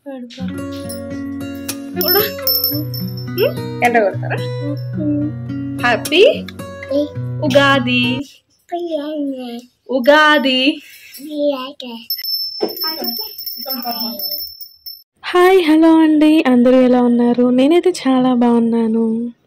ఎండ కొడతారా happy Ugadi Ugadi hi hello అండి అందరూ ఎలా ఉన్నారు నేనైతే చాలా బాగున్నాను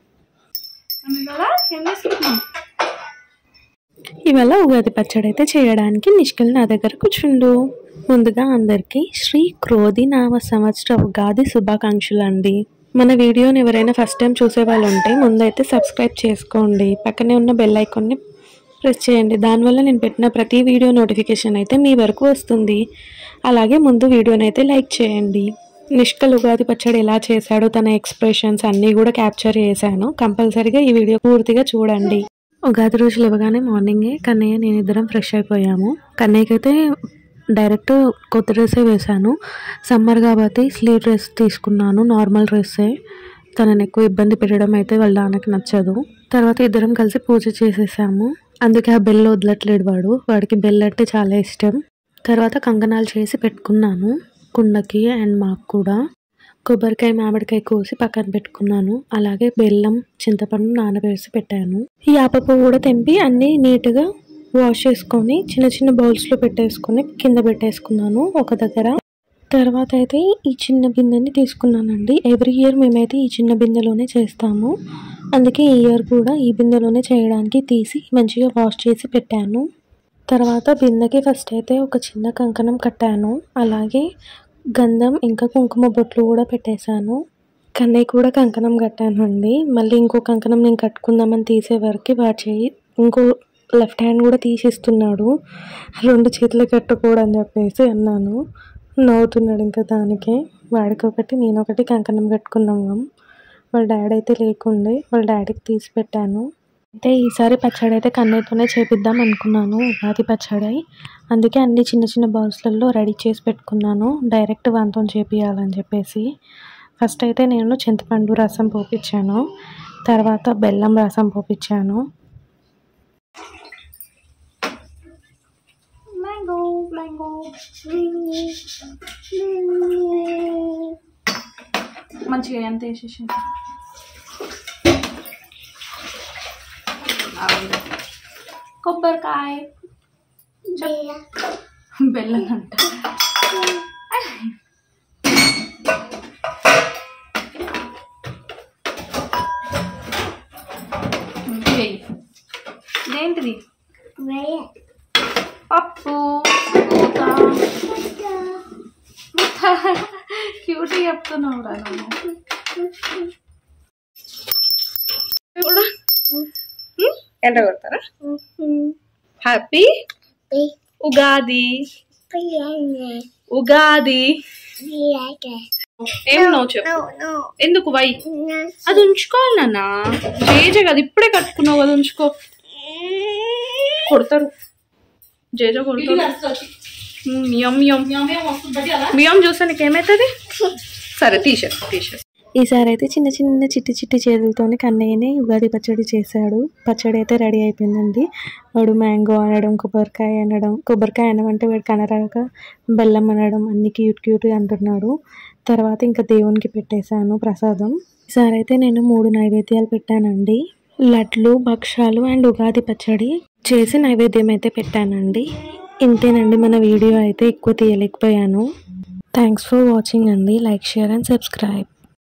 ఇవాళ ఉగాది పచ్చడి అయితే చేయడానికి నిష్కల్ నా దగ్గర కూర్చుండు ముందుగా అందరికీ శ్రీ క్రోధి నామ సంవత్సర ఉగాది శుభాకాంక్షలు అండి మన వీడియోని ఎవరైనా ఫస్ట్ టైం చూసే వాళ్ళు ఉంటే ముందైతే సబ్స్క్రైబ్ చేసుకోండి పక్కనే ఉన్న బెల్ ఐకాన్ని ప్రెస్ చేయండి దానివల్ల నేను పెట్టిన ప్రతి వీడియో నోటిఫికేషన్ అయితే మీ వరకు వస్తుంది అలాగే ముందు వీడియోని అయితే లైక్ చేయండి నిష్కల్ ఉగాది పచ్చడి ఎలా చేశాడో తన ఎక్స్ప్రెషన్స్ అన్నీ కూడా క్యాప్చర్ చేశాను కంపల్సరీగా ఈ వీడియో పూర్తిగా చూడండి ఉగాది రోజు లేవగానే మార్నింగే కన్నయ్య నేను ఇద్దరం ఫ్రెష్ అయిపోయాము కన్నయ్యకైతే డైరెక్ట్ కొత్త డ్రెస్సే వేశాను సమ్మర్ కాబట్టి స్లీవ్ డ్రెస్ తీసుకున్నాను నార్మల్ డ్రెస్సే తనని ఎక్కువ ఇబ్బంది పెట్టడం అయితే వాళ్ళ నాన్నకి నచ్చదు తర్వాత ఇద్దరం కలిసి పూజ చేసేసాము అందుకే ఆ బెల్ వదలట్లేడు వాడు వాడికి బెల్ అంటే చాలా ఇష్టం తర్వాత కంకణాలు చేసి పెట్టుకున్నాను కుండకి అండ్ మాకు కూడా కొబ్బరికాయ మామిడికాయ కోసి పక్కన పెట్టుకున్నాను అలాగే బెల్లం చింతపండు నానబేసి పెట్టాను ఈ ఆప పువ్వు కూడా తెంపి అన్నీ నీట్గా వాష్ చేసుకొని చిన్న చిన్న బౌల్స్లో పెట్టేసుకొని కింద పెట్టేసుకున్నాను ఒక దగ్గర తర్వాత అయితే ఈ చిన్న బిందెని తీసుకున్నానండి ఎవ్రీ ఇయర్ మేమైతే ఈ చిన్న బిందెలోనే చేస్తాము అందుకే ఈ ఇయర్ కూడా ఈ బిందెలోనే చేయడానికి తీసి మంచిగా వాష్ చేసి పెట్టాను తర్వాత బిందెకి ఫస్ట్ అయితే ఒక చిన్న కంకణం కట్టాను అలాగే గంధం ఇంకా కుంకుమ బొట్లు కూడా పెట్టేశాను కన్నయ్య కూడా కంకణం కట్టానండి మళ్ళీ ఇంకో కంకణం నేను కట్టుకుందామని తీసే వరకు వాడి చేయి ఇంకో లెఫ్ట్ హ్యాండ్ కూడా తీసిస్తున్నాడు రెండు చేతులు కట్టుకోడని చెప్పేసి అన్నాను నవ్వుతున్నాడు ఇంకా దానికే వాడికి ఒకటి నేను ఒకటి కంకణం కట్టుకున్నాము వాళ్ళ డాడీ అయితే లేకుండే వాళ్ళ డాడీకి తీసి పెట్టాను అయితే ఈసారి పచ్చడి అయితే కన్నయ్యతోనే చేపిద్దాం అనుకున్నాను ఉగాది పచ్చడి అందుకే అన్ని చిన్న చిన్న బౌల్స్లలో రెడీ చేసి పెట్టుకున్నాను డైరెక్ట్ వాంతో చేపియాలని చెప్పేసి ఫస్ట్ అయితే నేను చింతపండు రసం పోపించాను తర్వాత బెల్లం రసం పోపించాను మ్యాంగో మ్యాంగో మంచిగా ఎంత వేసేసి కొబ్బరికాయ బెల్లం అంట వేయి. ఇదేంటిది పప్పు మూత క్యూట్ చెప్తున్నావు రా కూడా ఎండ కొడతారా హ్యాపీ ఉగాది ఉగాది ఏం నో చెప్పు ఎందుకు వై అది ఉంచుకోవాలి నాన్న జేజ కదా ఇప్పుడే కట్టుకున్నావు కదా ఉంచుకో కొడతారు జేజ కొడతారు మియం మియం మియం చూస్తే నీకు ఏమవుతుంది సరే టీషర్ట్ టీషర్ట్ ఈసారి అయితే చిన్న చిన్న చిట్టి చిట్టి చేతులతోనే కన్నయ్యనే ఉగాది పచ్చడి చేశాడు పచ్చడి అయితే రెడీ అయిపోయిందండి వాడు మ్యాంగో అనడం కొబ్బరికాయ అనడం కొబ్బరికాయ అనమంటే వాడు కనరాక బెల్లం అనడం అన్ని క్యూట్ క్యూట్గా అంటున్నాడు తర్వాత ఇంకా దేవునికి పెట్టేశాను ప్రసాదం ఈసారి అయితే నేను మూడు నైవేద్యాలు పెట్టానండి లడ్లు భక్షాలు అండ్ ఉగాది పచ్చడి చేసి నైవేద్యం అయితే పెట్టానండి ఇంతేనండి మన వీడియో అయితే ఎక్కువ తీయలేకపోయాను థ్యాంక్స్ ఫర్ వాచింగ్ అండి లైక్ షేర్ అండ్ సబ్స్క్రైబ్